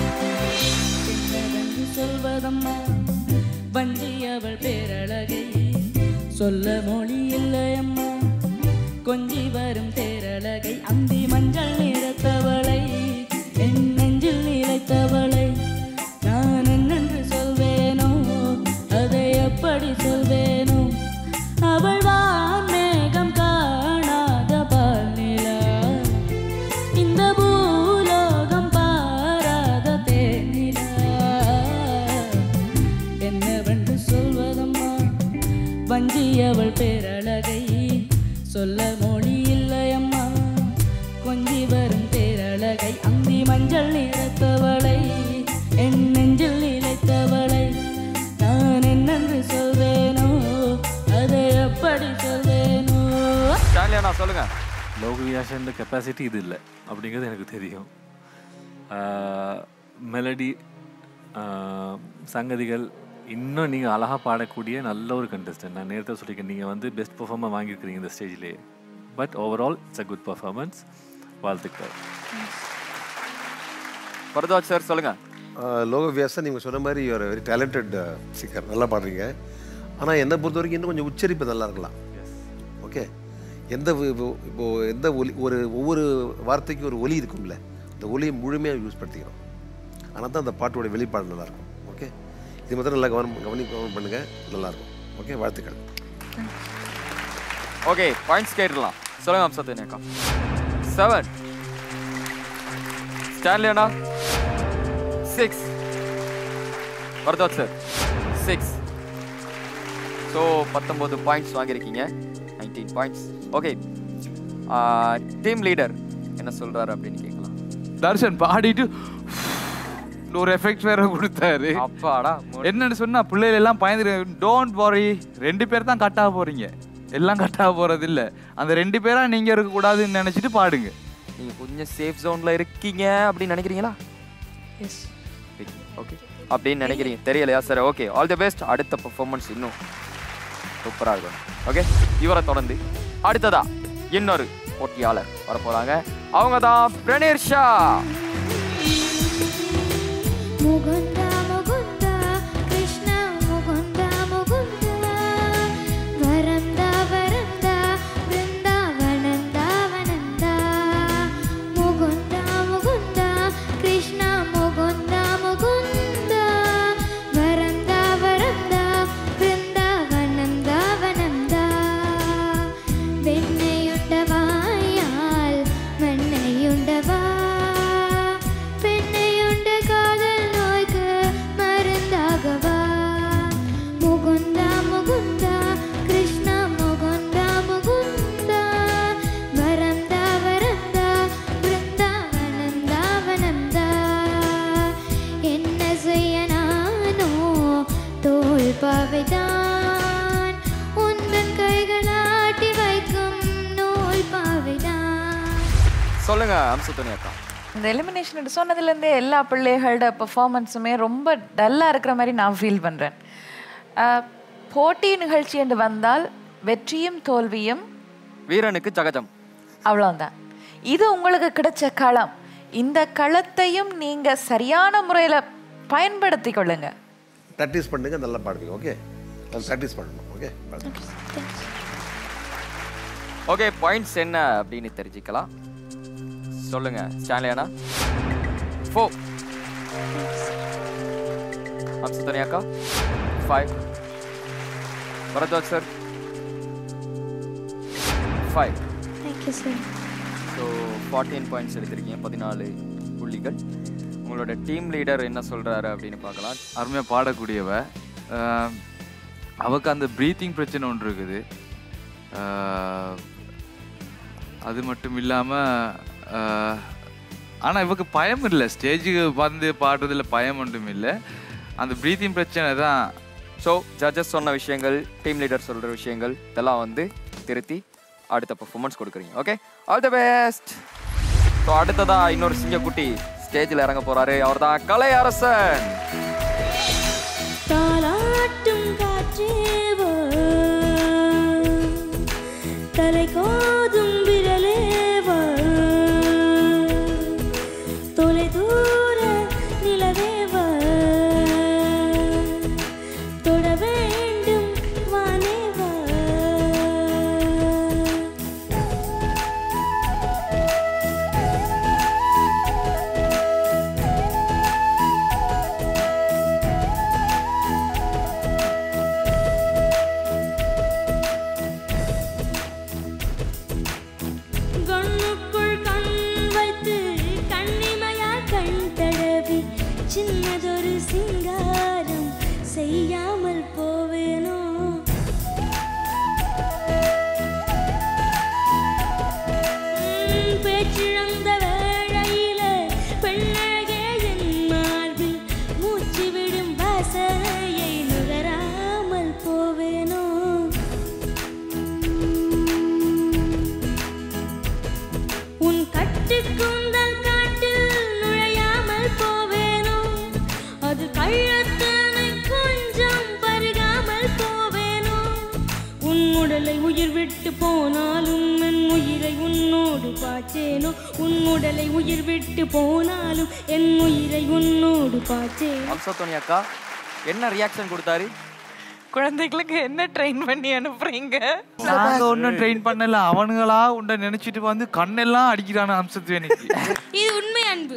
என்று சொல்வதம்மா வஞ்சி அவள் பேரழகை சொல்ல மொழி இல்லையம்மா கொஞ்சி வரும் தேரழகை அந்தி மஞ்சள் நிறத்தவளை என் நெஞ்சில் நிலைத்தவளை நான் என்னென்று சொல்வேனோ அதை எப்படி சொல்வேனோ அவள் வான்மேகம் காணாத பால்நிலா இந்த பூலோகம் பாராத தேனிலா என்னவென்று சொல்வதம்மா வஞ்சி அவள் பேரழகை சொல்ல மொழி இல்லையம்மா கொஞ்சி வரும் பேரழகை அந்தி மஞ்சள் நிறத்தவளை என் நெஞ்சில் நிலைத்தவளை நான் என்னென்று சொல்வேனோ அதை எப்படி சொல்வேனோ ஸ்டான்லியானா சொல்லுங்க லோகவியாசன் கெப்பாசிட்டி இது இல்லை அப்படிங்கிறது எனக்கு தெரியும் மெலடி சங்கதிகள் இன்னும் நீங்கள் அழகாக பாடக்கூடிய நல்ல ஒரு கண்டஸ்டன்ட் நான் நேரத்தை சொல்லியிருக்கேன் நீங்கள் வந்து பெஸ்ட் பர்ஃபார்மர் வாங்கியிருக்கிறீங்க இந்த ஸ்டேஜ்லேயே but overall it's a good performance வாழ்த்துக்கள் பரதாஜ் சார் சொல்லுங்க லோக வியாசன் நீங்கள் சொன்ன மாதிரி ஒரு வெரி டேலண்டட் சிங்கர் நல்லா பாடுறீங்க ஆனால் என்னை பொறுத்த வரைக்கும் இன்னும் கொஞ்சம் உச்சரிப்பு நல்லா இருக்கலாம் ஓகே எந்த வி- இப்போ- இப்போ எந்த ஒலி ஒரு ஒவ்வொரு வார்த்தைக்கும் ஒரு ஒலி இருக்கும்ல அந்த ஒலியை முழுமையாக யூஸ் படுத்திக்கிறோம் ஆனால் தான் அந்த பாட்டோட வெளிப்பாடு நல்லாயிருக்கும் ஓகே இது மாத்திரம் நல்லா கவனம் கவனி கவனம் பண்ணுங்கள் நல்லாயிருக்கும் ஓகே வாழ்த்துக்கள் ஓகே பாயிண்ட்ஸ் கேட்டுடலாம் சொல்லுங்க அம்சத்தனி அக்கா செவன் ஸ்டான்லியானா six Bharadwaj sir six so பத்தொம்போது பாயிண்ட்ஸ் வாங்கியிருக்கீங்க nineteen points okay team leader என்ன சொல்றாரு அப்படின்னு கேட்கலாம் தர்ஷன் பாடிட்டு ஒரு எஃபெக்ட் வேற கொடுத்தாரு அப்பாடா என்னன்னு சொன்னா பிள்ளைகள் எல்லாம் பயந்துரு டோன்ட் worry ரெண்டு பேர் தான் கட்டாக போறீங்க எல்லாம் கட்டாக போறது இல்ல அந்த ரெண்டு பேரா நீங்க இருக்க கூடாதுன்னு நினைச்சிட்டு பாடுங்க நீங்க கொஞ்சம் சேஃப் ஜோன்ல இருக்கீங்க அப்படின்னு நினைக்கிறீங்களா எஸ் ஓகே அப்படின்னு நினைக்கிறீங்க தெரியலையா சரி ஓகே ஆல் தி பெஸ்ட் அடுத்த பெர்ஃபார்மன்ஸ் இன்னும் சூப்பராக இருக்கும் ஓகே இவரை தொடர்ந்து அடுத்ததா இன்னொரு போட்டியாளர் வர போறாங்க அவங்க தான் பிரணீர் ஷா முகுந்த முகுந்த கிருஷ்ண முகுந்த முகுந்த வரந்த வரந்த பிருந்தாவனந்த வனந்த முகுந்த முகுந்த கிருஷ்ண முகுந்த முகுந்த வரந்த வரந்த பிருந்தாவனந்த வனந்த வெண்ணையுண்டவாயால் மண்ணையுண்டவா பெண்ணையுண்ட காதல் நோய்க்கு மருந்தாகவா முகுந்தா முகுந்தா கிருஷ்ணா முகுந்தா முகுந்தா வரந்தா வரந்தா பிருந்தாவனந்தா வனந்தா என்ன செய்ய நானோ தோல் பாவைதான் உந்தன் கைகளாட்டி வைக்கும் நூல் பாவைதான் சொல்லுங்க அம்சத்துணி அக்கா இந்த எலிமினேஷன் சொன்னதுலேருந்தே எல்லா பிள்ளைகளோட பெர்ஃபார்மன்ஸுமே ரொம்ப டல்லாக இருக்கிற மாதிரி நான் ஃபீல் பண்ணுறேன் போட்டி நிகழ்ச்சி என்று வந்தால் வெற்றியும் தோல்வியும் வீரனுக்கு ஜகஜம் அவ்வளோதான் இது உங்களுக்கு கிடைச்ச களம் இந்த களத்தையும் நீங்கள் சரியான முறையில் பயன்படுத்தி கொள்ளுங்க ப்ராக்டிஸ் பண்ணுங்க நல்லா பாடுவீங்க ஓகே ப்ராக்டிஸ் பண்ணணும் ஓகே ஓகே பாயிண்ட்ஸ் என்ன அப்படின்னு தெரிஞ்சுக்கலாம் சொல்லுங்க ஸ்டான்லியானா ஃபோ அம்சத்துணி அக்கா five Bharadwaj sir five thank you sir so fourteen points எடுத்திருக்கீங்க பதினாலு புள்ளிகள் உங்களோட டீம் லீடர் என்ன சொல்றாரு அப்படின்னு பார்க்கலாம் அருமையாக பாடக்கூடியவ ஆஹ் அவக்கு அந்த ப்ரீத்திங் பிரச்சனை ஒன்று இருக்குது ஆஹ் அது மட்டும் இல்லாமல் ஆனால் இவக்கு பயம் இல்லை ஸ்டேஜுக்கு வந்து பாடுறதுல பயம் ஒன்றும் இல்லை அந்த ப்ரீத்திங் பிரச்சனை தான் ஸோ ஜட்ஜஸ் சொன்ன விஷயங்கள் டீம் லீடர் சொல்கிற விஷயங்கள் இதெல்லாம் வந்து திருத்தி அடுத்த பர்ஃபார்மன்ஸ் கொடுக்குறீங்க okay all the best so அடுத்ததா இன்னொரு சிங்கக்குட்டி ஸ்டேஜில் இறங்க போறாரு அவர் தான் கலை அரசன் தாலாட்டும் காற்றேவோ தலை கோதும் விரலேவோ தொலை தூர நிலவேவோ தொட வேண்டும் வானேவோ கண்ணுக்குள் கண் வைத்து கண்ணிமையால் கண் தடவி சின்னதொரு சிங்காரம் செய்யாமல் போவேனோ உம், பேச்சிழந்த வேளையில பெண்ணழகே என் மார்பில் மூச்சு விடும் வாசனையை நுகராமல் போவேனோ உன் கட்டுக்கூந்தல் காட்டில் நுழையாமல் போவேனோ அது கள்ளத்தனை கொஞ்சம் பருகாமல் போவேனோ உன் உடலை உயிர் விட்டு போனாலும் என் உயிரை உன்னோடு பாய்ச்சேனோ உன் உடலை உயிர் விட்டு போனாலும் என் உயிரை உன்னோடு பாய்ச்சேனோ அம்சத்தோனி அக்கா என்ன ரியாக்ஷன் கொடுத்தாரு குழந்தைகளுக்கு என்ன ட்ரெயின் பண்ணி அனுப்புறீங்க நாங்க ஒன்றும் ட்ரெயின் பண்ணல அவனுங்களா உண்ட நினைச்சிட்டு வந்து கண்ணெல்லாம் அடிக்கிறான அம்சத்துவேனிக்கு இது உண்மை அன்பு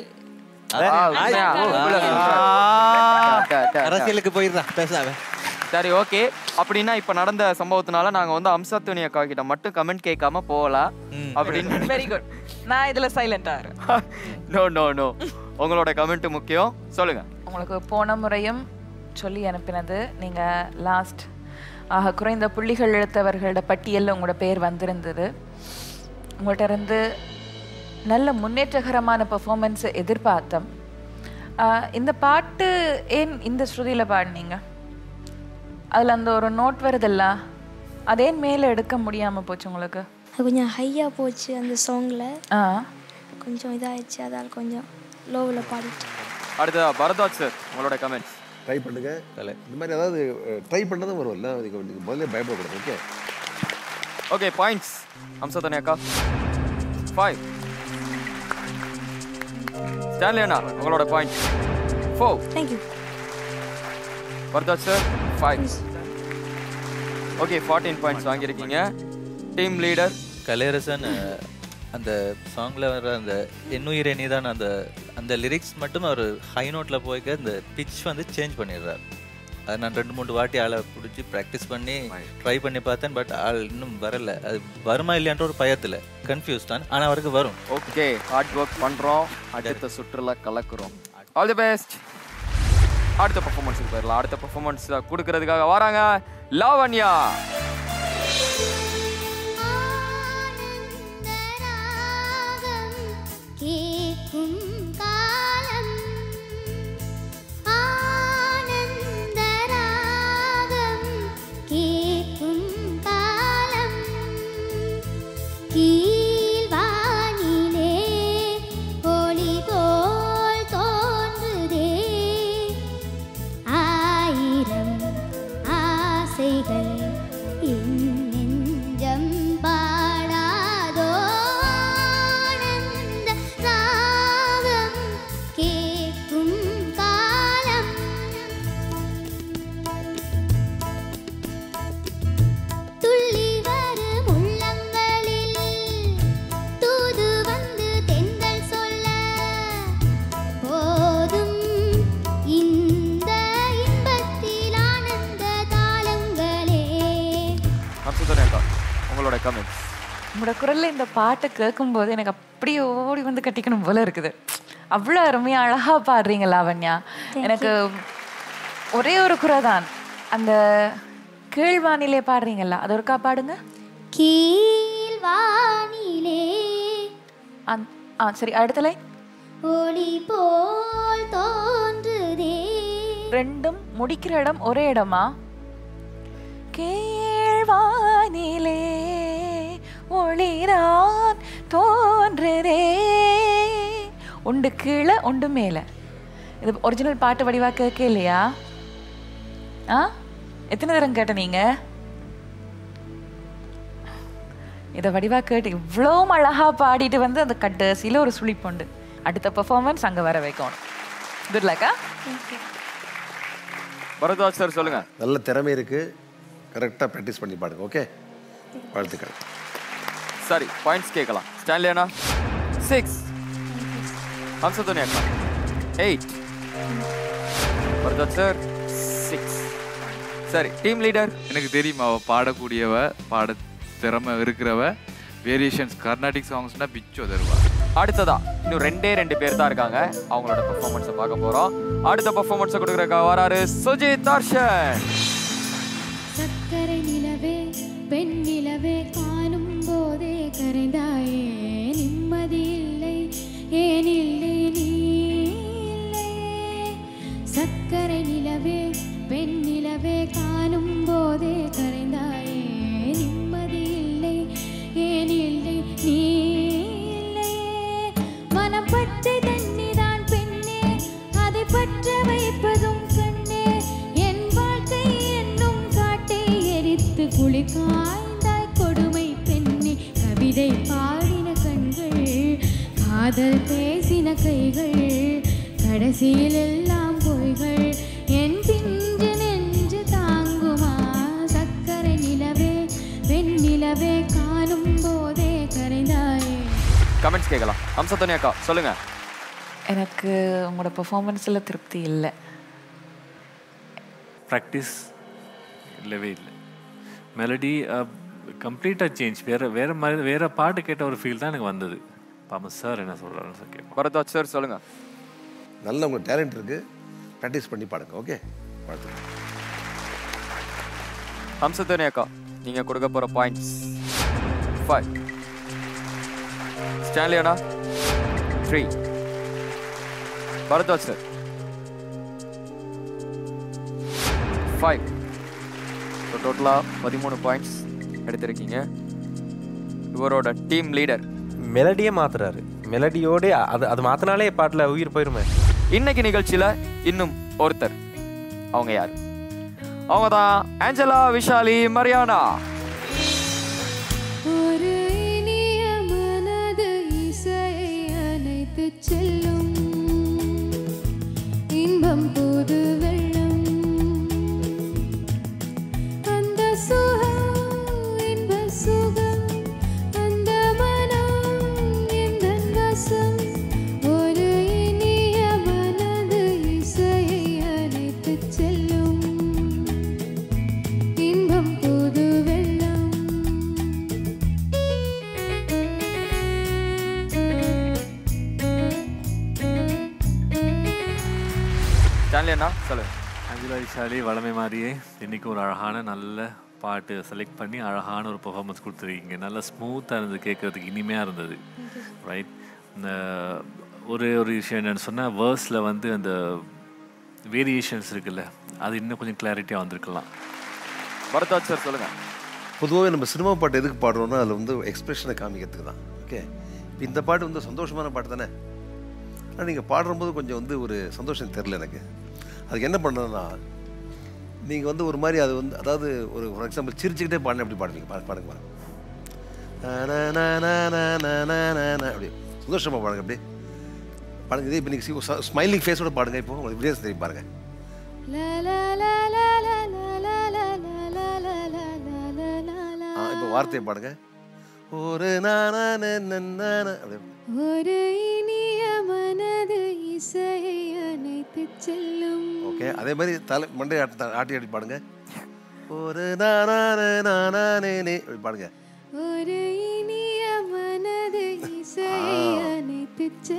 அரசியலுக்கு போயிடுறா பேசாம சரி ஓகே அப்படின்னா இப்ப நடந்த சம்பவத்தினால நாங்க வந்து அம்சத்தோனி அக்கா கிட்ட மட்டும் கமெண்ட் கேட்காம போகலாம் அப்படின்னு வெரி குட் நான் இதுல சைலண்டா நோ நோ நோ உங்களோட கமெண்ட் முக்கியம் சொல்லுங்க உங்களுக்கு போன முறையும் சொல்லி அனுப்பினது நீங்க லாஸ்ட் ஆக குறைந்த புள்ளிகள் எடுத்தவர்களோட பட்டியலில் உங்களோட பேர் வந்திருந்தது உங்கள்கிட்ட இருந்து நல்ல முன்னேற்றகரமான பெர்ஃபார்மன்ஸை எதிர்பார்த்தோம் ஆஹ் இந்த பாட்டு ஏன் இந்த ஸ்ருதியில் பாடினீங்க அதில் அந்த ஒரு நோட் வருதில்ல அதே மேலே எடுக்க முடியாமல் போச்சு உங்களுக்கு அது கொஞ்சம் ஹையாக போச்சு அந்த சாங்கில் ஆ கொஞ்சம் இதாகிடுச்சு அதால் கொஞ்சம் லோவில் பாடிட்டு அடுத்ததா பரத்வாஜ் சார் உங்களோட கமெண்ட்ஸ் ட்ரை பண்ணுங்க இந்த மாதிரி ஏதாவது ட்ரை பண்ணதும் வரும்ல அதுக்கு நீங்க முதல்ல பயப்படக்கூடாது ஓகே ஓகே பாயிண்ட்ஸ் அம்சத்தோனி அக்கா ஃபைவ் ஸ்டான்லி அண்ணா உங்களோட point four thank you Bharadwaj sir five okay fourteen points வாங்கியிருக்கீங்க டீம் லீடர் கலையரசன் அஹ், அந்த சாங்ல வர அந்த எண்ணுயிரே நீதான் அந்த அந்த லிரிக்ஸ் மட்டும் அவர் ஹை நோட்ல போய்க்க அந்த பிச் வந்து சேஞ்ச் பண்ணிடுறார் அது நான் ரெண்டு மூணு வாட்டி ஆளை பிடிச்சி ப்ராக்டிஸ் பண்ணி ட்ரை பண்ணி பார்த்தேன் பட் ஆள் இன்னும் வரல அது வருமா இல்லையான்ற ஒரு பயத்தில் கன்ஃபியூஸ் தான் ஆனால் அவருக்கு வரும் ஓகே ஹார்ட் ஒர்க் பண்றோம் அடுத்த சுற்றுலா கலக்குறோம் ஆல் தி பெஸ்ட் அடுத்த பர்ஃபார்மன்ஸுக்கு போயிடலாம் அடுத்த பர்ஃபார்மன்ஸ் கொடுக்கறதுக்காக வராங்க லாவண்யா கேட்கும் காலம் ஆனந்த ராகம் கேட்கும் காலம் கீழ்வானிலே ஒளி போல் தோன்றுதே ஆயிரம் ஆசைகள் என் நெஞ்சம் பாடாதோ ஆனந்த ராகம் கேட்கும் காலம் துள்ளி வரும் உள்ளங்களில் தூது வந்து தென்றல் சொல்ல போதும் இந்த இன்பத்தில் ஆனந்த தாளங்களே அம்சத்தோனி அக்கா உங்களோட கமெண்ட்ஸ் உங்களோட குரல்ல இந்த பாட்டை கேட்கும்போது எனக்கு அப்படியே ஓடி வந்து கட்டிக்கணும் போல இருக்குது அவ்வளோ அருமையா அழகா பாடுறீங்க லாவண்யா எனக்கு ஒரே ஒரு குறை தான் அந்த கீழ்வானிலே பாடுறீங்கல்ல அது ஒருக்கா பாடுங்க கீழ்வானிலே அந்- ஆ சரி அடுத்த லைன் ஒளி போல் தோன்றுதே ரெண்டும் முடிக்கிற இடம் ஒரே இடமா கீழ்வானிலே ஒளிரான் தோன்றுதே உண்டு கீழே உண்டு மேலே இது ஒரிஜினல் பாட்டு வடிவா கேட்க இல்லையா ஆ எத்தனை தரம் கேட்ட நீங்க இதை வடிவா கேட்டு இவ்வளோ அழகா பாடிட்டு வந்து அந்த கடைசியில் ஒரு சுழிப்புண்டு அடுத்த பெர்ஃபார்மன்ஸ் அங்கே வர வைக்கணும் குட் லக்கா பரத்வாஜ் சார் சொல்லுங்க நல்ல திறமை இருக்கு கரெக்டாக ப்ராக்டிஸ் பண்ணி பாடுங்க ஓகே வாழ்த்துக்கள் சரி பாயிண்ட்ஸ் கேட்கலாம் ஸ்டான்லியானா சிக்ஸ் ஹம்சதுனி அக்கா எயிட் பரத்வாஜ் சார் சிக்ஸ் சரி டீம் லீடர் எனக்கு தெரியும் அவ பாடக்கூடியவ பாட திறமை இருக்கிறவ வேரியேஷன்ஸ் கர்நாடிக் சாங்ஸ்னா பிச்சோ தருவா அடுத்ததா இன்னும் ரெண்டே ரெண்டு பேர் தான் இருக்காங்க அவங்களோட பெர்ஃபார்மன்ஸை பார்க்க போறோம் அடுத்த பெர்ஃபார்மன்ஸை கொடுக்குறக்கா வராரு சுஜித் தர்ஷன் சக்கரை நிலவே பெண் நிலவே காணும் போதே கரைந்தாயே நிம்மதி இல்லை ஏன் இல்லை நீ இல்லையே சக்கரை நிலவே பெண் நிலவே காணும் போதே கரைந்தாயே நிம்மதி இல்லை ஏன் இல்லை நீ இல்லையே மனம் பச்சை தண்ணிதான் பெண்ணே அதை பற்ற வைப்பதும் கண்ணே என் வாழ்க்கை என்னும் காட்டை எரித்து குளிக்காய்ந்தாய் கொடுமை பெண்ணே கவிதை பாடின கண்கள் காதல் பேசின கைகள் கடைசியில் எல்லாம் பொய்கள் என் பிஞ்சு நெஞ்சு தாங்குமா சக்கரை நிலவே வெண்ணிலவே காணும் போதே கரைந்தாயே கமெண்ட்ஸ் கேட்கலாம் ஹம்சதுனி அக்கா சொல்லுங்க எனக்கு உங்களோட பெர்ஃபார்மன்ஸில் திருப்தி இல்லை ப்ராக்டிஸ் இல்லவே இல்லை மெலடி கம்ப்ளீட்டாக சேஞ்ச் வேறு வேறு மாதிரி வேறு பாட்டு கேட்ட ஒரு ஃபீல் தான் எனக்கு வந்தது பாம சார் என்ன சொல்கிறாரு சார் கேட்போம் பரத்வாஜ் சார் சொல்லுங்க நல்ல உங்களுக்கு டேலண்ட் இருக்கு ப்ராக்டிஸ் பண்ணி பாடுங்க ஓகே வாழ்த்துக்கள் ஹம்சதுனி அக்கா நீங்க கொடுக்க போற பாயிண்ட்ஸ் ஃபைவ் ஸ்டான்லியானா three Bharadwaj sir five so டோட்டலாக பதிமூணு பாயிண்ட்ஸ் எடுத்திருக்கீங்க இவரோட டீம் லீடர் மெலடியே மாத்துறாரு மெலடியோட அது அது மாத்தினாலே பாட்டில் உயிர் போயிருமே இன்னைக்கு நிகழ்ச்சியில இன்னும் ஒருத்தர் அவங்க யார் அவங்க தான் ஆஞ்சலா விஷாலி மரியானா ஒரு இனிய மனது இசையை அணைத்து செல்லும் இன்பம் புது வெள்ளம் அந்த சுகம் இன்ப சுகம் அந்த மனம் எந்த வசம் ஒரு இனிய மனது இசையை அணைத்து செல்லும் இன்பம் புது வெள்ளம் ஸ்டான்லி அண்ணா சொல்லுங்க அஞ்சலா விஷாலி வளமை மாதிரியே இன்னைக்கு ஒரு அழகான நல்ல பாட்டு செலக்ட் பண்ணி அழகான ஒரு பெர்ஃபார்மன்ஸ் கொடுத்துருக்கீங்க நல்லா ஸ்மூத்தாக இருந்தது கேட்குறதுக்கு இனிமையாக இருந்தது ரைட் இந்த ஒரு ஒரு விஷயம் என்னென்னு சொன்னால் வேர்ஸில் வந்து அந்த வேரியேஷன்ஸ் இருக்குல்ல அது இன்னும் கொஞ்சம் கிளாரிட்டியாக வந்திருக்கலாம் பரத்வாஜ் சார் சொல்லுங்க பொதுவாகவே நம்ம சினிமா பாட்டு எதுக்கு பாடுறோம்னா அதில் வந்து எக்ஸ்பிரஷனை காமிக்கிறதுக்கு தான் ஓகே இப்போ இந்த பாட்டு வந்து சந்தோஷமான பாட்டு தானே ஆனால் நீங்கள் பாடும்போது கொஞ்சம் வந்து ஒரு சந்தோஷம் தெரில எனக்கு அதுக்கு என்ன பண்ணணும்னா நீங்கள் வந்து ஒரு மாதிரி அது வந்து அதாவது ஒரு ஃபார் எக்ஸாம்பிள் சிரிச்சுக்கிட்டே பாடின எப்படி பாடுவீங்க பாருங்க பாருங்க பாருங்க நா, நா, நா, நா, நா, நா, நா, நா, அப்படி சந்தோஷமாக பாடுங்க அப்படி பாருங்க இதே இப்போ நீங்கள் ஸ்மைலிங் ஃபேஸோட பாடுங்க இப்போ உங்களுக்கு இப்படியே தெரியும் பாருங்க La la la la la la la la la la la la la la la la ஆ இப்போ வார்த்தையை பாடுங்க ஒரு நானா அப்படி ஒரு இனிய மனது இசையை அணைத்து செல்லும் ஓகே அதே மாதிரி தலை மண்டை ஆட்டி ஆட்டி ஆட்டி பாடுங்க ஒரு நானானே நானானே நே அப்படி பாடுங்க ஒரு இனிய மனது இசையை அணைத்து செல்லும்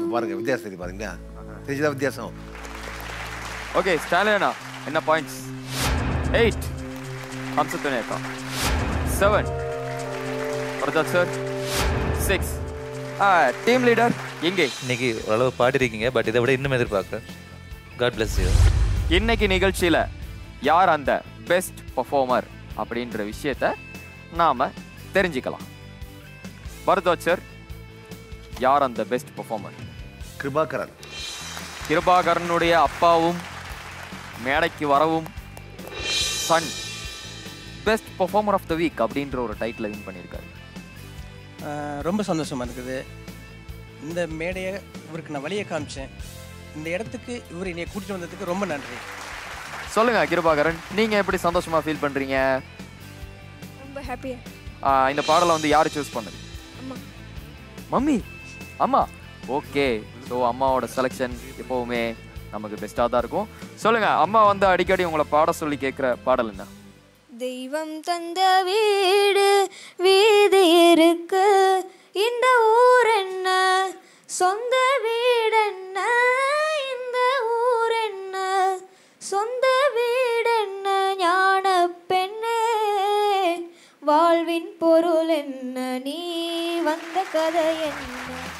பாருங்க வித்தியாசம் தெரியுது பாருங்களா தெரிஞ்சுதா வித்தியாசம் ஓகே ஸ்டாலினா என்ன பாயிண்ட்ஸ் எயிட் ஹம்சத்துனேக்கா seven Pratap sir six team leader எங்கே இன்னைக்கு ஓரளவு பாடிருக்கீங்க பட் இதை விட இன்னும் எதிர்பார்க்குறேன் காட் bless you இன்னைக்கு நிகழ்ச்சியில யார் அந்த பெஸ்ட் பர்ஃபார்மர் அப்படின்ற விஷயத்த நாம தெரிஞ்சுக்கலாம் பரத்வாஜ் சார் யார் அந்த பெஸ்ட் பர்ஃபார்மர் கிருபாகரன் கிருபாகரனுடைய அப்பாவும் மேடைக்கு வரவும் son best performer of the week அப்படின்ற ஒரு டைட்டில் வின் பண்ணியிருக்காரு ஆஹ் ரொம்ப சந்தோஷமாக இருக்குது இந்த மேடையை இவருக்கு நான் வழியை காமிச்சேன் இந்த இடத்துக்கு இவர் என்னை கூட்டிட்டு வந்ததுக்கு ரொம்ப நன்றி சொல்லுங்க கிருபாகரன் நீங்க எப்படி சந்தோஷமா ஃபீல் பண்றீங்க ரொம்ப ஹாப்பியா ஆஹ் இந்த பாடலை வந்து யார் சூஸ் பண்ணது அம்மா மம்மி அம்மா ஓகே ஸோ அம்மாவோட செலெக்ஷன் எப்போவுமே நமக்கு பெஸ்ட்டாக தான் இருக்கும் சொல்லுங்க அம்மா வந்து அடிக்கடி உங்களை பாட சொல்லி கேட்குற பாடல் என்ன தெய்வம் தந்த வீடு வீதி இருக்கு இந்த ஊர் என்ன சொந்த வீடு என்ன இந்த ஊர் என்ன சொந்த வீடு என்ன ஞான பெண்ணே வாழ்வின் பொருள் என்ன நீ வந்த கதை என்ன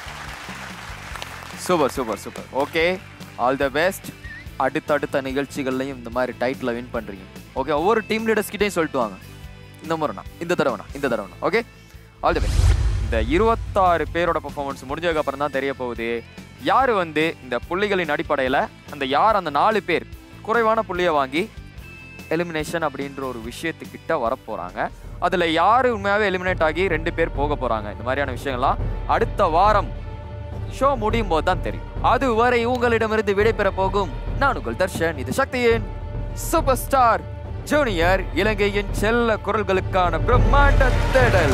super super super okay all the best அடுத்தடுத்த நிகழ்ச்சிகள்லையும் இந்த மாதிரி டைட்டில் வின் பண்ணுறீங்க ஓகே ஒவ்வொரு டீம் லீடர்ஸ்கிட்டையும் சொல்லிட்டு வாங்க இந்த முறைண்ணா இந்த தடவைண்ணா இந்த தடவைண்ணா ஓகே ஆல் தி பெஸ்ட் இந்த இருபத்தாறு பேரோட பர்ஃபார்மன்ஸ் முடிஞ்சதுக்கு அப்புறம் தான் தெரிய போகுது யார் வந்து இந்த புள்ளிகளின் அடிப்படையில் அந்த யார் அந்த நாலு பேர் குறைவான புள்ளியை வாங்கி எலிமினேஷன் அப்படின்ற ஒரு விஷயத்துக்கிட்ட வரப்போகிறாங்க அதில் யார் உண்மையாகவே எலிமினேட் ஆகி ரெண்டு பேர் போக போகிறாங்க இந்த மாதிரியான விஷயங்கள்லாம் அடுத்த வாரம் ஷோ முடியும் போது தான் தெரியும் அதுவரை உங்களிடமிருந்து விடைபெற போகும் நான் உங்கள் தர்ஷன் இது சக்தியின் சூப்பர் ஸ்டார் ஜூனியர் இலங்கையின் செல்ல குரல்களுக்கான பிரம்மாண்ட தேடல்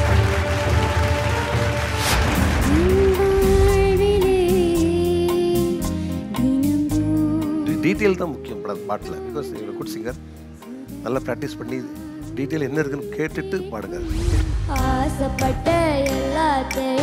டீட்டெயில் தான் முக்கியம் பட பாட்டில் பிகாஸ் இவர் குட் சிங்கர் நல்லா ப்ராக்டிஸ் பண்ணி டீட்டெயில் என்ன இருக்குன்னு கேட்டுட்டு பாடுங்க ஆசைப்பட்ட எல்லாத்தையும்